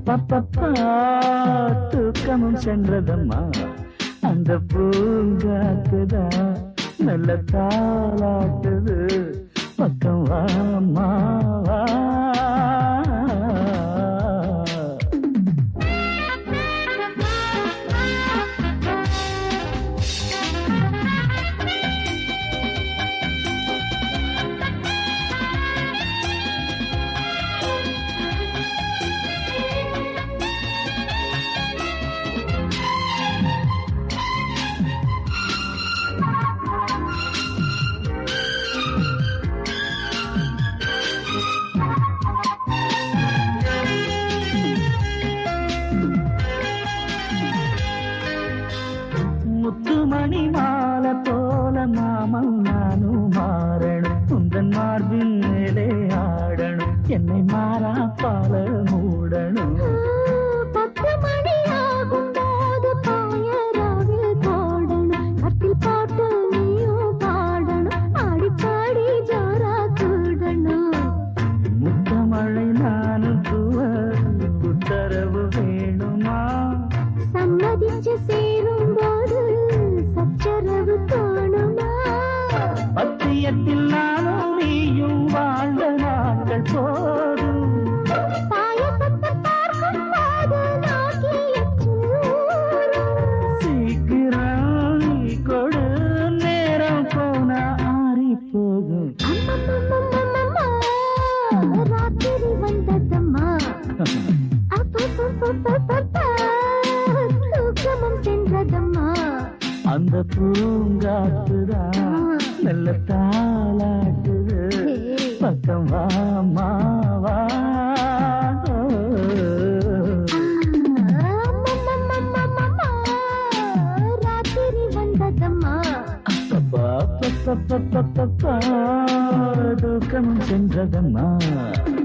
அப்பப்பப்பா தூக்கமும் சென்றதம்மா அந்த பூங்காத்துதான் நல்ல தாளாட்டுது பக்கம் வாமா வா முத்துமணி மாலை போல நாமம் நானும் மாறணும் உந்தன் மார்பின் மேலே ஆடணும் என்னை மாறா பால மூடணும் பத்து மணி ஆகும் போது பாயராவில் போடணும் கட்டில் பாட்டு நீயும் பாடணும் ஆடி பாடி ஜோரா கூடணும் முத்தமழை நானும் தூவ உத்தரவு வேணுமா சம்மதிச்சு சேரும் போது சச்சரவு தோணுமா பத்தியத்தில் நானும் நீயும் வாழ்ந்த நாட்கள் போதும் பாயசத்தை பார்க்கும் போது நாக்கி எச்சில் ஊறும். சீக்கிரம் நீ கொடு நேரம் போனா ஆறி போகும் அம்மம்மம்மம்மம்மம்மா, ராத்திரி வந்ததம்மா அப்பப்பப்பப்பப்பா, தூக்கமும் சென்றதம்மா அந்த பூங்காத்துதான் நல்ல தாளாட்டுது பக்கம் வாமா வா அம்மம்மம்மம்மம்மம்மா, ராத்திரி வந்ததம்மா அப்பப்பா, அப்பப்பப்பப்பப்பா, தூக்கம் சென்றதம்மா